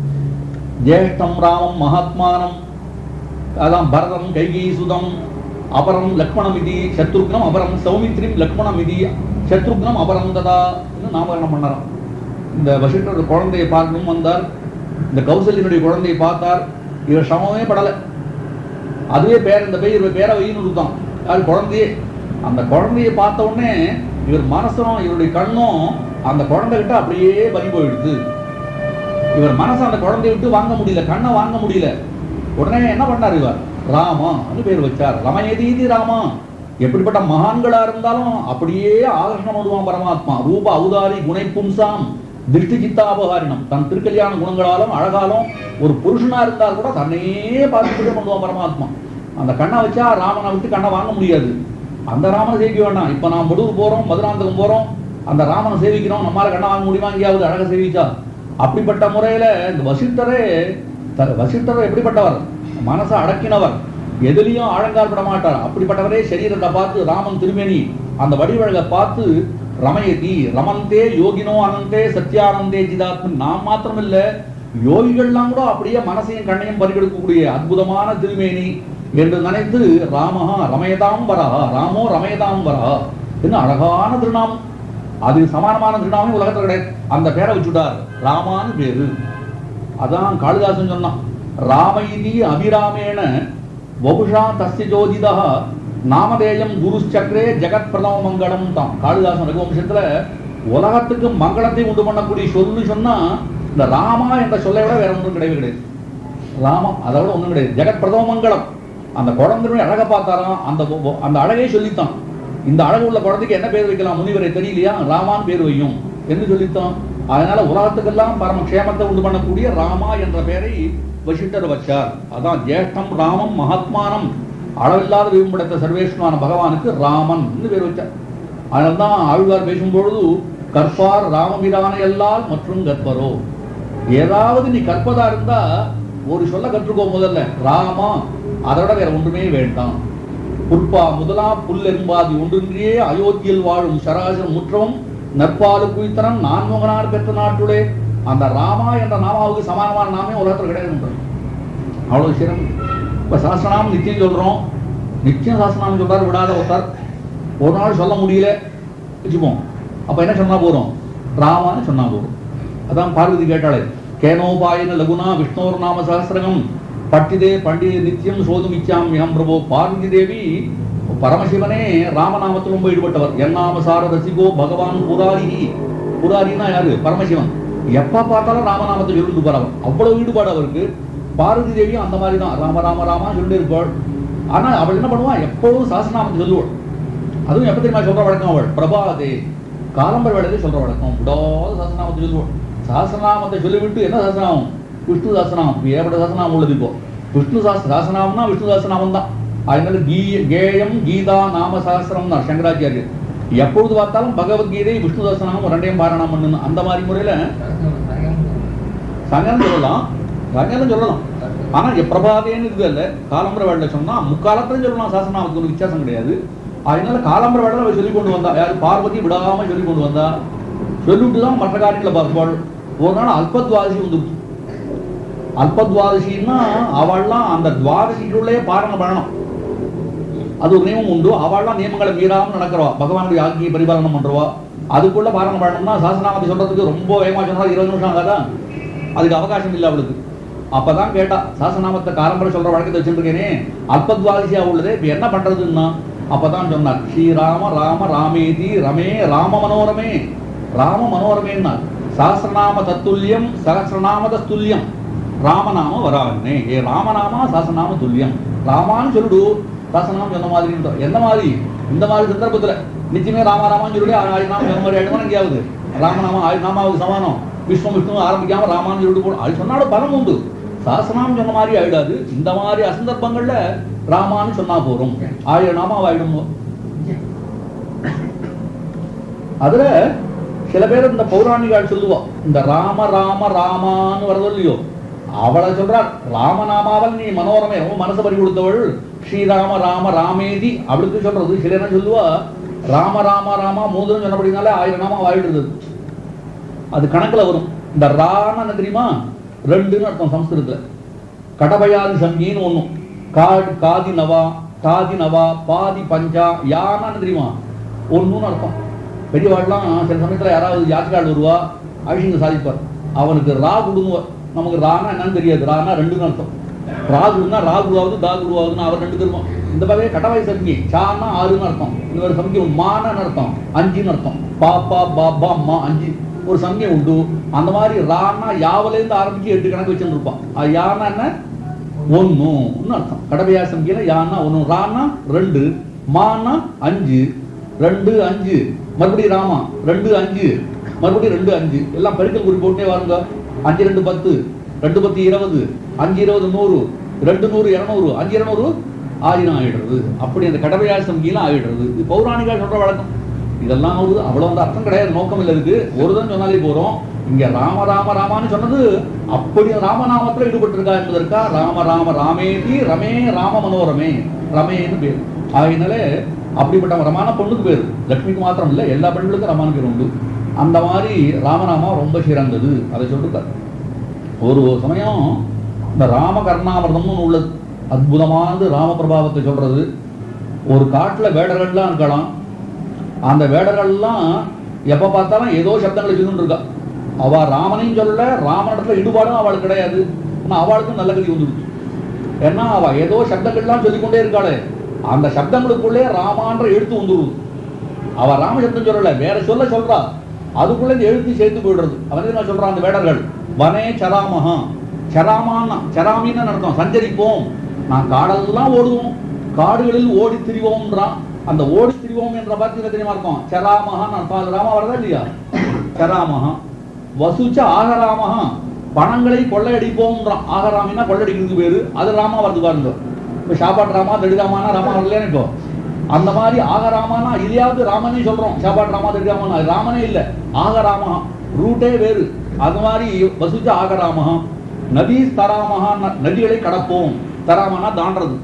ஜேஷ்டம் ராமம் மகாத்மானம் அதான் பரதம் கைகி சுதம் அபரம் லக்ஷ்மணம் இது சத்ருக்னம் அபரம் சௌமித்ரிம் லக்ஷ்மணம் இது சத்ருக்னம் அபரம் ததா நாமகரணம் பண்ணாராம் இந்த வசிஷ்டர் குழந்தையை பார்க்கணும் வந்தார் இந்த கௌசல்யனுடைய குழந்தையை பார்த்தார் இவர் சமமே படலை அதுவே பேர் இந்த பேர் இவர் பேரை வைன்னு கொடுத்தான் அது குழந்தையே அந்த குழந்தையை பார்த்த உடனே இவர் மனசும் இவருடைய கண்ணும் அந்த குழந்தைகிட்ட அப்படியே பலி போயிடுது இவர் மனசு அந்த குழந்தைய விட்டு வாங்க முடியல கண்ணை வாங்க முடியல உடனே என்ன பண்ணார் இவர் ராமா பேர் வச்சார் ரமயதீதி ராமா எப்படிப்பட்ட மகான்களா இருந்தாலும் அப்படியே ஆகர்ஷணம் பண்ணுவான் பரமாத்மா ரூப அவுதாரி குணை பும்சாம் திருஷ்டி சித்தாபகாரினம் தன் திருக்கல்யாண குணங்களாலும் அழகாலும் ஒரு புருஷனா இருந்தால் கூட தன்னையே பார்த்துக்கிட்டே பண்ணுவான் பரமாத்மா அந்த கண்ணை வச்சா ராமனை விட்டு கண்ணை வாங்க முடியாது அந்த ராமனை சேவிக்க வேண்டாம் இப்ப நாம் மடூர் போறோம் மதுராந்தகம் போறோம் அந்த ராமனை சேவிக்கிறோம் நம்மால கண்ணை வாங்க முடியுமா எங்கேயாவது அழகா சேவிச்சா அப்படிப்பட்ட முறையில இந்த வசிஷ்டரே த- வசிஷ்டர் எப்படிப்பட்டவர் மனசை அடக்கினவர் எதுலயும் ஆழங்கால்பட மாட்டார் அப்படிப்பட்டவரே சரீரத்தை பார்த்து ராமன் திருமேனி அந்த வடிவழகை பார்த்து ரமயதி ரமந்தே யோகினோ அனந்தே சத்யானந்தே ஜிதாத்மன் நாம் மாத்திரம் இல்ல யோகிகள்லாம் கூட அப்படியே மனசையும் கண்ணையும் பறிகெடுக்கக்கூடிய அற்புதமான திருமேனி என்று நினைத்து ராமஹா ரமயதாம் வரஹா ராமோ ரமயதாம் வரஹா என்ன அழகான திருநாமம் அது சமானமான திருநாமம் உலகத்துல கிடையாது அந்த பேரை வச்சுட்டார் ராமான்னு பேரு அதான் காளிதாசன் சொன்னான் ராமைதி அபிராமேண வபுஷா தஸ்ய ஜோதிதா நாமதேயம் குருச்சக்கரே ஜெகத் பிரதம மங்களம் தான் காளிதாசன் ரகுவம்சத்துல உலகத்துக்கு மங்களத்தை உண்டு பண்ணக்கூடிய சொல்லு சொன்னா இந்த ராமா என்ற சொல்லை விட வேற ஒன்றும் கிடையவே கிடையாது ராமம் அதை விட ஒன்றும் கிடையாது ஜெகத் பிரதம மங்களம் அந்த குழந்தையுடைய அழகை பார்த்தாராம் அந்த ஒ- ஒ- அந்த அழகே சொல்லித்தான் இந்த அழகு உள்ள குழந்தைக்கு என்ன பேர் வைக்கலாம் முனிவரை தெரியலையா ராமான் பேர் வையும் என்று சொல்லித்தான் அதனால உலகத்துக்கெல்லாம் பரம க்ஷேமத்தை உண்டு பண்ணக்கூடிய ராமா என்ற பெயரை வசிட்டர் வச்சார் அதான் ஜேஷ்டம் ராமம் மகாத்மானம் அளவில்லாத விரும்புடத்த சர்வேஷ்மான பகவானுக்கு ராமன் பேர் வச்சார் அதனால தான் ஆழ்வார் பேசும்பொழுது கற்பார் ராமபிரான எல்லால் மற்றும் கற்பரோ ஏதாவது நீ கற்பதா இருந்தா ஒரு சொல்ல கற்றுக்கோ முதல்ல ராமா அதோட வேற ஒன்றுமே வேண்டாம் புற்பா முதலா புல்லெரும்பாதி ஒன்றின்றியே அயோத்தியில் வாழும் சராசரம் முற்றவும் நற்பாலு குய்த்தனம் நான்முகனார் பெற்ற நாட்டுடே அந்த ராமா என்ற நாமாவுக்கு சமானமான நாமே உலகத்தில் கிடையாது அவ்வளவு சிறந்த இப்ப சாஸ்திரநாமம் நிச்சயம் சொல்றோம் நிச்சயம் சாஸ்திரநாமம் சொல்றாரு விடாத ஒருத்தர் ஒரு நாள் சொல்ல முடியல வச்சுப்போம் அப்ப என்ன சொன்னா போறோம் ராமான்னு சொன்னா போறோம் அதான் பார்வதி கேட்டாளே கேனோபாயன லகுனா விஷ்ணோர் நாம சகசிரகம் பட்டிதே பண்டிதே நித்தியம் சோதும் இச்சாமியம் பிரபு பார்வதி தேவி பரமசிவனே ராமநாமத்தில் ரொம்ப ஈடுபட்டவர் என்னாம சார ரசிகோ பகவான் புராரி புராரினா யாரு பரமசிவன் எப்ப பார்த்தாலும் ராமநாமத்தை சொல்லிட்டு போறவர் அவ்வளவு ஈடுபாடு அவருக்கு பார்வதி தேவியும் அந்த மாதிரி தான் ராம ராம ராமா சொல்லிட்டு இருப்பாள் ஆனா அவள் என்ன பண்ணுவா எப்பொழுதும் சாஸ்திரநாமத்தை சொல்லுவாள் அதுவும் எப்ப தெரியுமா சொல்ற வழக்கம் அவள் பிரபாதே காலம்பர் வேலையிலே சொல்ற வழக்கம் விடாத சாஸ்திரநாமத்தை சொல்லுவாள் சாஸ்திரநாமத்தை சொல்லிவிட்டு என்ன சாஸ்திரநாமம் விஷ்ணு சாஸ்திரநாமம் ஏற்பட்ட சாஸ்திரநாமம் உள்ளது இப்போ விஷ்ணு சாஸ்திர சாஸ்திரநாமம்னா விஷ்ணு சாஸ்திரநாமம் தான் அதனால கீ கேயம் கீதா நாம சாஸ்திரம் தான் சங்கராச்சாரியர் எப்பொழுது பார்த்தாலும் பகவத்கீதை விஷ்ணு சாஸ்திரநாமம் ரெண்டையும் பாராயணம் பண்ணணும் அந்த மாதிரி முறையில சங்கரம் சொல்லலாம் சங்கரம் சொல்லலாம் ஆனா இங்க பிரபாதேன்னு இது இல்ல காலம்பர வேலை சொன்னா முக்காலத்திலும் சொல்லலாம் சாசனாவுக்கு ஒரு வித்தியாசம் கிடையாது அதனால காலம்பர வேலை அவ சொல்லி கொண்டு வந்தா யாரு பார்வதி விடாம சொல்லி கொண்டு வந்தா சொல்லிவிட்டு தான் மற்ற காரியங்களை பார்ப்பாள் ஒரு நாள் அல்பத்வாதசி வந்துருச்சு அல்பத்வாதசின்னா அவள்லாம் அந்த துவாதசிக்குள்ளே பாரணம் பண்ணணும் அது ஒரு நியமம் உண்டு அவள்லாம் நியமங்களை மீறாம நடக்கிறவா பகவானுடைய ஆக்கியை பரிபாலனம் பண்றவா அதுக்குள்ள பாரணம் பண்ணணும்னா சாசனாமத்தை சொல்றதுக்கு ரொம்ப வேகமா சொன்னா இருபது நிமிஷம் ஆகாதா அதுக்கு அவகாசம் இல்லை அவளுக்கு அப்பதான் கேட்டா சாசநாமத்தை காலம்பரை சொல்ற வழக்கத்தை வச்சுருக்கேனே அல்பத்வாதிசியா உள்ளதே இப்ப என்ன பண்றதுன்னா அப்பதான் சொன்னார் ஸ்ரீராம ராம ராமேதி ரமே ராம மனோரமே ராம மனோரமேன்னா சாஸ்திரநாம தத்துல்யம் சகசிரநாம தத்துல்யம் ராமநாம வரானே ஏ ராமநாமா சாசநாம துல்லியம் ராமான்னு சொல்லிடு சாசநாமம் சொன்ன மாதிரி எந்த மாதிரி இந்த மாதிரி சந்தர்ப்பத்துல நிச்சயமே ராமராமான்னு சொல்லி ஆயிரம் நாமம் சொன்ன மாதிரி ஆயிடுமா எங்கேயாவது ராமநாமம் ஆயிரம் நாமாவுக்கு சமானம் விஷ்ணு விஷ்ணு ஆரம்பிக்காம ராமான்னு சொல்லிட்டு போடும் அது சொன்னாலும் பலம் உண்டு சாசனாம் சொன்ன மாதிரி ஆயிடாது இந்த மாதிரி அசந்தர்ப்பங்கள்ல ராமான்னு சொன்னா போறோம் ஆயிரம் நாமாவை ஆயிடும் அதுல சில பேர் இந்த பௌராணிகால் சொல்லுவா இந்த ராம ராம ராமான்னு வரதோ இல்லையோ அவளை சொல்றார் ராமநாமாவல் நீ மனோரமே ரொம்ப மனசு பறி கொடுத்தவள் ஸ்ரீராம ராம ராமேதி அவளுக்கு சொல்றது சில என்ன சொல்லுவா ராம ராம ராமா மூதுன்னு சொன்னபடினாலே ஆயிரம் நாமா ஆயிடுது அது கணக்குல வரும் இந்த ரான்னு என்ன தெரியுமா ரெண்டுன்னு அர்த்தம் சம்ஸ்கிருதத்துல கடபயாதி சங்கின்னு ஒண்ணும் காடி காதி நவா காதி நவா பாதி பஞ்சா யானா என்ன தெரியுமா ஒண்ணுன்னு அர்த்தம் பெரியவாள்லாம் சில சமயத்துல யாராவது யாத்திராள் வருவா அழிங்க சாதிப்பார் அவனுக்கு ரா குடுங்குவார் நமக்கு ரானா என்னன்னு தெரியாது ரானா ரெண்டுன்னு அர்த்தம் ரா குடுனா ரா குருவாவது தா குருவாகுதுன்னு அவர் ரெண்டு பேருமா இந்த பகைய கடவாய் சங்கி சான்னா ஆறுன்னு அர்த்தம் இன்னொரு சங்கி மானன்னு அர்த்தம் அஞ்சுன்னு அர்த்தம் பாப்பா பாப்பா அம்மா அஞ்சு ஒரு சங்கை உண்டு அந்த மாதிரி ரான்னா யாவிலேருந்து ஆரம்பிச்சு எட்டு கணக்கு வச்சுருப்பான் அது யானா என்ன ஒன்னுன்னு அர்த்தம் கடவையா சங்கியில யானா ஒன்று ரானா ரெண்டு மானா அஞ்சு ரெண்டு அஞ்சு மறுபடியும் ராமா ரெண்டு அஞ்சு மறுபடியும் ரெண்டு அஞ்சு எல்லாம் பெருக்கல் குறி போட்டே வாருங்க அஞ்சு ரெண்டு பத்து ரெண்டு பத்து இருபது அஞ்சு இருபது நூறு ரெண்டு நூறு இருநூறு அஞ்சு இருநூறு ஆயிரம் ஆயிடுறது அப்படி அந்த கடவையா சங்கிலாம் ஆயிடுறது இது பௌராணிகா சொல்ற வழக்கம் இதெல்லாம் ஒரு அவ்வளவு வந்து அர்த்தம் கிடையாது நோக்கம் இல்லை இருக்கு ஒருதன் சொன்னாலே போறோம் இங்க ராம ராம ராமான்னு சொன்னது அப்படி ராமநாமத்துல ஈடுபட்டிருக்கா என்பதற்கா ராம ராம ராமேதி ரமே ராம மனோரமே ரமேன்னு பேர் ஆகினால அப்படிப்பட்ட ரமான பொண்ணுக்கு பேர் லட்சுமிக்கு மாத்திரம் இல்லை எல்லா பெண்களுக்கும் ரமான பேர் உண்டு அந்த மாதிரி ராமநாமா ரொம்ப சிறந்தது அதை சொல்லிருக்காரு ஒரு சமயம் இந்த ராம கர்ணாமிரதம்னு ஒண்ணு உள்ளது அற்புதமானது ராம பிரபாவத்தை சொல்றது ஒரு காட்டுல வேடர்கள்லாம் இருக்கலாம் அந்த வேடர்கள்லாம் எப்ப பார்த்தாலும் ஏதோ சப்தங்களை சொல்லிட்டு இருக்கா அவ ராமனையும் சொல்லல ராமனிடத்துல ஈடுபாடும் அவளுக்கு கிடையாது ஆனா அவளுக்கும் நல்ல கதி வந்துடுச்சு ஏன்னா அவ ஏதோ சப்தங்கள்லாம் சொல்லிக்கொண்டே இருக்காளே அந்த சப்தங்களுக்குள்ளே ராமான்ற எழுத்து வந்துடுது அவ ராம சப்தம் சொல்லல வேற சொல்ல சொல்றா அதுக்குள்ள இந்த எழுத்து சேர்த்து போயிடுறது அவன் என்ன சொல்றான் அந்த வேடர்கள் வனே சராமஹா சராமான்னா சராமின்னு அர்த்தம் சஞ்சரிப்போம் நான் காடெல்லாம் ஓடுவோம் காடுகளில் ஓடி திரிவோம்ன்றான் அந்த ஓடி திரிவோம் என்ற வார்த்தை தெரியுமா இருக்கும் சராமகான்னு அர்த்தம் அது ராமா வரதா இல்லையா சராமகா வசுச்ச ஆகராமகா பணங்களை கொள்ளையடிப்போம்ன்றான் ஆகராமின்னா கொள்ளையடிக்கிறதுக்கு பேரு அது ராமா வருது பாருங்க இப்ப சாப்பாட்டு ராமா தடிராமானா ராமா வரலையா இப்போ அந்த மாதிரி ஆகராமானா இதையாவது ராமனே சொல்றோம் சாப்பாட்டு ராமா தடிராமானா அது ராமனே இல்ல ஆகராமகா ரூட்டே வேறு அது மாதிரி வசுச்ச ஆகராமகா நதி தராமகா ந- நதிகளை கடப்போம் தராமனா தாண்டறது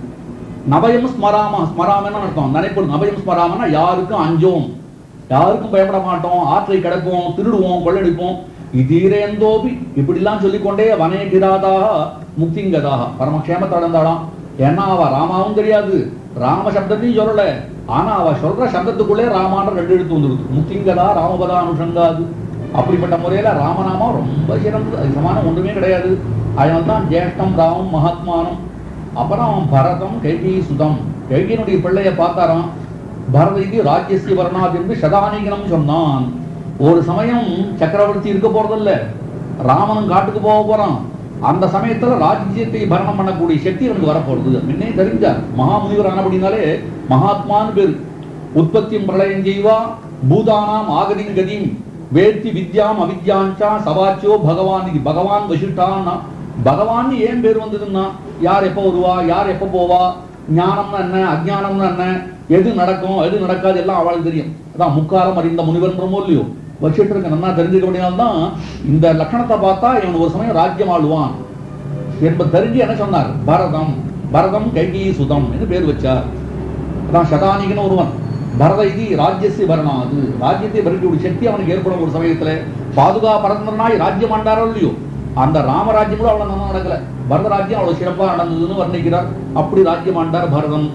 நபயம் ஸ்மராம ஸ்மராமன்னு அர்த்தம் நினைப்பு நபயம் ஸ்மராமனா யாருக்கும் அஞ்சோம் யாருக்கும் பயப்பட மாட்டோம் ஆற்றை கிடப்போம் திருடுவோம் கொள்ளடிப்போம் இதீரேந்தோபி இப்படிலாம் சொல்லிக்கொண்டே வனே கிராதாக முக்திங்கதாக பரமக்ஷேமத்தை அடைந்தாளாம் ஏன்னா அவ ராமாவும் தெரியாது ராம சப்தத்தையும் சொல்லல ஆனா அவ சொல்ற சப்தத்துக்குள்ளே ராமான்ற ரெண்டு எழுத்து வந்துருது முக்திங்கதா ராமபதா அனுஷங்காது அப்படிப்பட்ட முறையில ராமநாமம் ரொம்ப சிறந்தது அது சமானம் ஒன்றுமே கிடையாது அதனால தான் ஜேஷ்டம் ராமம் மகாத்மானம் அப்புறம் பரதம் கைகி சுதம் கைகியினுடைய பிள்ளைய பார்த்தாராம் பரதைக்கு ராஜ்யஸ்ய வர்ணாத் என்று சதானிகனம் சொன்னான் ஒரு சமயம் சக்கரவர்த்தி இருக்க போறதில்ல ராமனும் காட்டுக்கு போக போறான் அந்த சமயத்துல ராஜ்யத்தை பரணம் பண்ணக்கூடிய சக்தி அவனுக்கு வரப்போறது முன்னே தெரிஞ்சார் மகாமுனிவர் ஆனபடினாலே மகாத்மான்னு பேரு உற்பத்தியும் பிரளயம் செய்வா பூதானாம் ஆகதின் கதிம் வேத்தி வித்யாம் அவித்யாஞ்சா சவாச்சியோ பகவான் இது பகவான் வசிட்டான்னா பகவான் ஏன் பேர் வந்ததுன்னா யார் எப்போ வருவா யார் எப்போ போவா ஞானம்னா என்ன அஜ்ஞானம்னா என்ன எது நடக்கும் எது நடக்காது எல்லாம் அவளுக்கு தெரியும் அதான் முக்காலம் அறிந்த முனிவன்றமோ இல்லையோ வச்சுட்டு இருக்க நல்லா தெரிஞ்சுக்க அப்படின்னால்தான் இந்த லட்சணத்தை பார்த்தா இவன் ஒரு சமயம் ராஜ்யம் ஆளுவான் என்பது தெரிஞ்சு என்ன சொன்னார் பரதம் பரதம் கைகி சுதம் என்று பேர் வச்சார் அதான் சதானிகன் ஒருவன் பரத இது ராஜ்யசி வரணாது ராஜ்யத்தை வரக்கூடிய சக்தி அவனுக்கு ஏற்படும் ஒரு சமயத்துல பாதுகா பரதனாய் ராஜ்யம் ஆண்டாரோ இல்லையோ அந்த ராமராஜ்யம் கூட அவ்வளவு நல்லா நடக்கல பரத ராஜ்யம் அவ்வளவு சிறப்பா நடந்ததுன்னு வர்ணிக்கிறார் அப்படி ராஜ்யம் ஆண்டார் பரதம்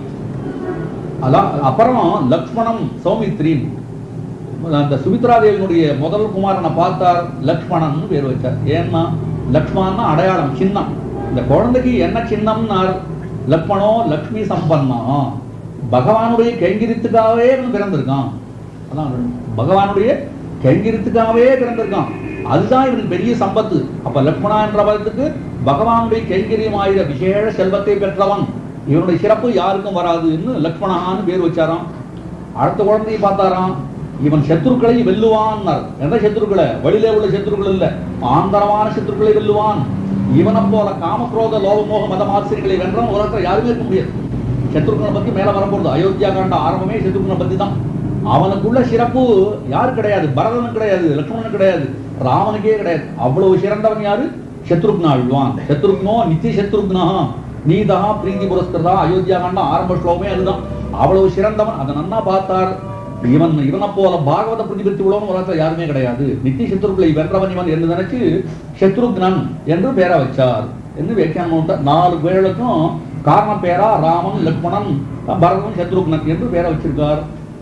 அதான் அப்புறம் லக்ஷ்மணம் சௌமித்ரின் அந்த சுமித்ரா தேவியினுடைய முதல் குமாரனை பார்த்தார் லக்ஷ்மணன் பேர் வச்சார் ஏன்னா லக்ஷ்மணன்னா அடையாளம் சின்னம் இந்த குழந்தைக்கு என்ன சின்னம்னார் லக்ஷ்மணோ லக்ஷ்மி சம்பன்னா பகவானுடைய கைங்கிரித்துக்காகவே இவன் பிறந்திருக்கான் அதான் பகவானுடைய கைங்கிரித்துக்காகவே பிறந்திருக்கான் அதுதான் இவனுக்கு பெரிய சம்பத்து அப்ப லக்ஷ்மணா என்ற பதத்துக்கு பகவானுடைய கைங்கரியமாயிர விசேஷ செல்வத்தை பெற்றவன் இவனுடைய சிறப்பு யாருக்கும் வராதுன்னு லக்ஷ்மணான்னு பேர் வச்சாராம் அடுத்த குழந்தையை பார்த்தாராம் இவன் சத்துருக்களை வெல்லுவான்னார் எந்த சத்துருக்களை வழியிலே உள்ள சத்துருக்கள் இல்ல ஆந்தரமான சத்துருக்களை வெல்லுவான் இவனை போல காமக்ரோத லோபமோக மத மாசிரிகளை வென்றவன் உலகத்துல யாருமே இருக்க முடியாது சத்ருக்னை பத்தி மேல வரப்போகுது அயோத்தியா காண்ட ஆரம்பமே சத்ருக்னை பத்தி தான் அவனுக்குள்ள சிறப்பு யாரு கிடையாது பரதனுக்கு கிடையாது லக்ஷ்மணனுக்கு கிடையாது ராமனுக்கே கிடையாது அவ்வளவு சிறந்தவன் யாரு சத்ருக்னா ஆழ்வான் சத்ருக்னோ நித்திய சத்ருக்னா நீதா பிரீதி புரஸ்கிருதா அயோத்தியா காண்ட ஆரம்ப ஸ்லோகமே அதுதான் அவ்வளவு சிறந்தவன் அதை நன்னா பார்த்தார் இவன் இவனை போல பாகவத பிரதிபத்தி உள்ளவன் உலகத்துல யாருமே கிடையாது நித்திய சத்ருக்களை வென்றவன் இவன் என்று நினைச்சு சத்ருக்னன் என்று பேரை வச்சார் என்று வியாக்கியானம் பண்ணிட்டார். நாலு பேர்களுக்கும் காரண பேரா ராமன் லக்ஷ்மணன் பரதன் சத்ருக்னன் என்று பேரை வச்சிருக்கார்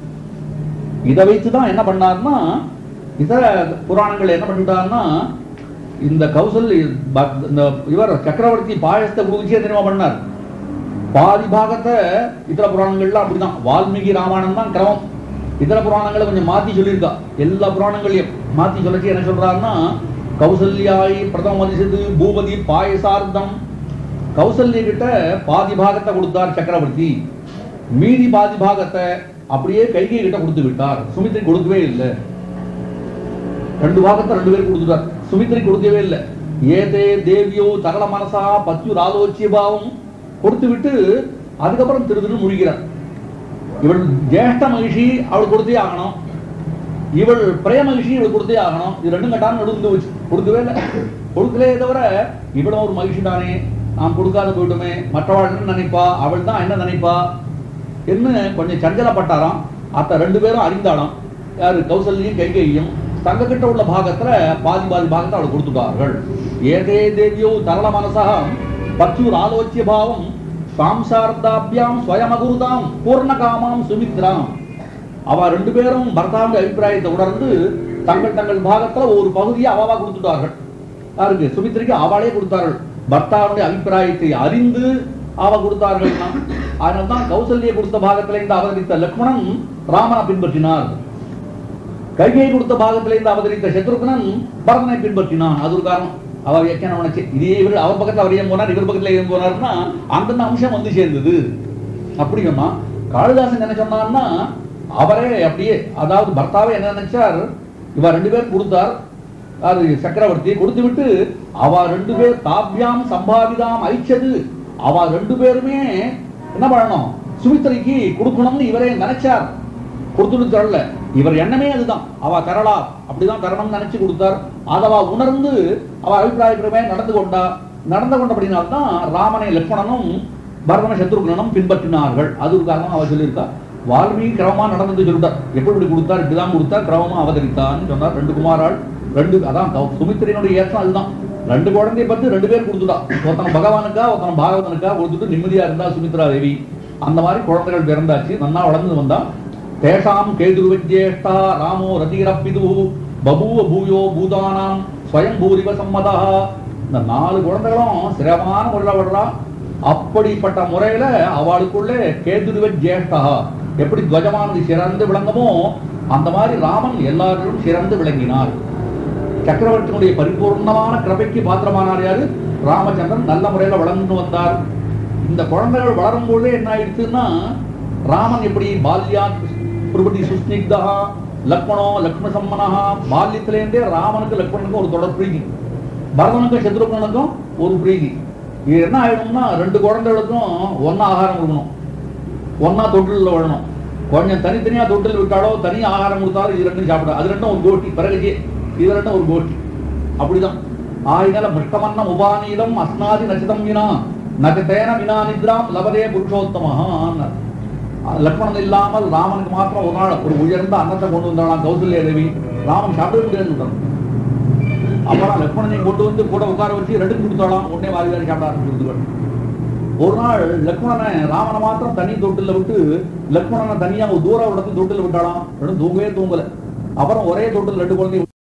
இதை வைத்துதான் என்ன பண்ணார்னா இதர புராணங்கள் என்ன பண்ணிட்டாருன்னா இந்த கௌசல் ப- இந்த இவர் சக்கரவர்த்தி பாயசத்தை குடிச்சே தெரியுமா பண்ணார் பாதி பாகத்தை இதர புராணங்கள்ல அப்படிதான் வால்மீகி ராமாயணம் தான் கிரமம் இதர புராணங்களை கொஞ்சம் மாத்தி சொல்லியிருக்கா எல்லா புராணங்களையும் மாத்தி சொல்லச்சு என்ன சொல்றாருன்னா கௌசல்யாய் பிரதம மதிசது பூபதி பாயசார்த்தம் கௌசல்ய கிட்ட பாதி பாகத்தை கொடுத்தார் சக்கரவர்த்தி மீதி பாதி பாகத்தை அப்படியே கைகை கிட்ட கொடுத்து விட்டார் சுமித்ரி கொடுக்கவே இல்லை ரெண்டு பாகத்தை ரெண்டு பேரும் கொடுத்துட்டார் சுமித்ரி கொடுக்கவே இல்லை ஏதே தேவியோ தரள மனசா பத்யு ராலோச்சிய பாவம் கொடுத்து விட்டு அதுக்கப்புறம் திரு திரு முழிக்கிறார் இவள் ஜேஷ்ட மகிழ்ச்சி அவள் கொடுத்தே ஆகணும் இவள் பிரேம மகிழ்ச்சி இவள் கொடுத்தே ஆகணும் இது ரெண்டும் கட்டாம நடுந்து வச்சு கொடுக்கவே இல்லை கொடுக்கலே தவிர இவளும் ஒரு மகிழ்ச்சி தானே நாம் கொடுக்காத போயிட்டுமே மற்றவள் என்ன நினைப்பா அவள் தான் என்ன நினைப்பா என்ன கொஞ்சம் சஞ்சலப்பட்டாராம் அத்த ரெண்டு பேரும் அறிந்தாளாம் யாரு கௌசல்யும் கைகையும் தங்க கிட்ட உள்ள பாகத்துல பாதி பாதி பாகத்தை அவள் கொடுத்துட்டார்கள் ஏதே தேவியோ தரள மனசகம் பச்சூர் ஆலோச்சிய பாவம் சாம்சார்த்தாபியாம் ஸ்வயமகுருதாம் பூர்ண காமாம் சுமித்ராம் அவ ரெண்டு பேரும் பர்தாவுடைய அபிப்பிராயத்தை உணர்ந்து தங்கள் தங்கள் பாகத்துல ஒரு பகுதியை அவாவா கொடுத்துட்டார்கள் யாருக்கு சுமித்ரிக்கு அவளே கொடுத்தார்கள் பர்த்தாவுடைய அபிப்பிராயத்தை அறிந்து அவ கொடுத்தார்கள் அதனால தான் கௌசல்யை கொடுத்த பாகத்தில இருந்து அவதரித்த லக்ஷ்மணன் ராமனை பின்பற்றினார் கைகை கொடுத்த பாகத்தில இருந்து அவதரித்த சத்ருக்னன் பரதனை பின்பற்றினான் அது ஒரு காரணம் அவ வியாக்கியானம் நினைச்சு இதே இவர் அவர் பக்கத்துல அவர் ஏன் போனார் இவர் பக்கத்துல ஏன் போனார்னா அந்த அம்சம் வந்து சேர்ந்தது அப்படி சொன்னா காளிதாசன் என்ன சொன்னார்னா அவரே அப்படியே அதாவது பர்த்தாவே என்ன நினைச்சார் இவ ரெண்டு பேர் கொடுத்தார் அது சக்கரவர்த்தி கொடுத்து விட்டு அவ ரெண்டு பேர் தாபியாம் சம்பாவிதாம் ஐச்சது அவ ரெண்டு பேருமே என்ன பண்ணணும் சுமித்திரைக்கு கொடுக்கணும்னு இவரே நினைச்சார் கொடுத்துட்டு தரல இவர் எண்ணமே அதுதான் அவ தரலா அப்படிதான் தரணும்னு நினைச்சு கொடுத்தார் அதவா உணர்ந்து அவ அபிப்பிராயக்கிறமே நடந்து கொண்டா நடந்து கொண்டபடினால்தான் ராமனை லட்சுமணனும் பரதன சத்ருகனும் பின்பற்றினார்கள் அது ஒரு காரணம் அவ சொல்லியிருக்கா வால்மீகி கிரமமா நடந்து சொல்லிட்டார் எப்படி இப்படி கொடுத்தார் இப்படிதான் கொடுத்தார் கிரமமா அவதரித்தான்னு சொன்னார் ரெண்டு குமாராள் ரெண்டு அதான் கௌ- சுமித்திரையினுடைய ஏற்றம் அதுதான் ரெண்டு குழந்தைய பத்தி ரெண்டு பேர் கொடுத்துட்டா ஒருத்தன் பகவானுக்கா ஒருத்தன் பாகவதனுக்கா கொடுத்துட்டு நிம்மதியா இருந்தா சுமித்ரா தேவி அந்த மாதிரி குழந்தைகள் பிறந்தாச்சு நன்னா வளர்ந்து வந்தா தேஷாம் கேதுர்வஜ்யேஷ்டா ராமோ ரதிரப்பிது பபூவ பூயோ பூதானாம் ஸ்வயம் பூரிவ சம்மதா இந்த நாலு குழந்தைகளும் சிரமமான முறையில் வர்றா அப்படிப்பட்ட முறையில அவளுக்குள்ளே கேதுருவ ஜேஷ்டா எப்படி துவஜமானது சிறந்து விளங்குமோ அந்த மாதிரி ராமன் எல்லாரிலும் சிறந்து விளங்கினார் சக்கரவர்த்தியினுடைய பரிபூர்ணமான கிருபைக்கு பாத்திரமானார் யாரு ராமச்சந்திரன் நல்ல முறையில வளர்ந்து வந்தார் இந்த குழந்தைகள் வளரும் பொழுதே என்ன ஆயிடுச்சுன்னா ராமன் எப்படி பால்யா பிரபதி சுஸ்னிக்தா லக்மணோ லக்ஷ்மண சம்மனஹா பால்யத்திலேருந்தே ராமனுக்கு லக்ஷ்மணனுக்கும் ஒரு தொடர் பிரீதி பரதனுக்கும் சத்ருகனுக்கும் ஒரு பிரீதி இது என்ன ஆயிடும்னா ரெண்டு குழந்தைகளுக்கும் ஒன்னா ஆகாரம் கொடுக்கணும் ஒன்னா தொட்டிலில் விழணும் கொஞ்சம் தனித்தனியா தொட்டில் விட்டாலோ தனி ஆகாரம் கொடுத்தாலும் இது ரெண்டும் சாப்பிடும் அது ரெண்டும் ஒரு கோட்டி பிறகு இது ரெண்டும் ஒரு கோட்டி அப்படிதான் ஆயினால மிருஷ்டமன்னம் உபாநீதம் அஸ்னாதி நச்சிதம் வினா நகத்தேன வினா நித்ராம் லபதே புருஷோத்தமஹான் லக்ஷ்மணன் இல்லாமல் ராமனுக்கு மாத்திரம் ஒரு நாள் ஒரு உயர்ந்த அன்னத்தை கொண்டு வந்தாலாம் கௌசல்யா தேவி ராமன் சாப்பிட முடியாது அப்புறம் லக்ஷ்மணனை கொண்டு வந்து கூட உட்கார வச்சு ரெண்டு கொடுத்தாலாம் உடனே வாரி வாரி சாப்பிட ஆரம்பிச்சு ஒரு நாள் லக்ஷ்மணனை ராமனை மாத்திரம் தனி தொட்டில விட்டு லக்ஷ்மணனை தனியா ஒரு தூரம் இடத்துல தொட்டில விட்டாலாம் ரெண்டும் தூங்கவே தூங்கல அப்புறம் ஒரே தொட்டில் ரெண்டு குழந்தை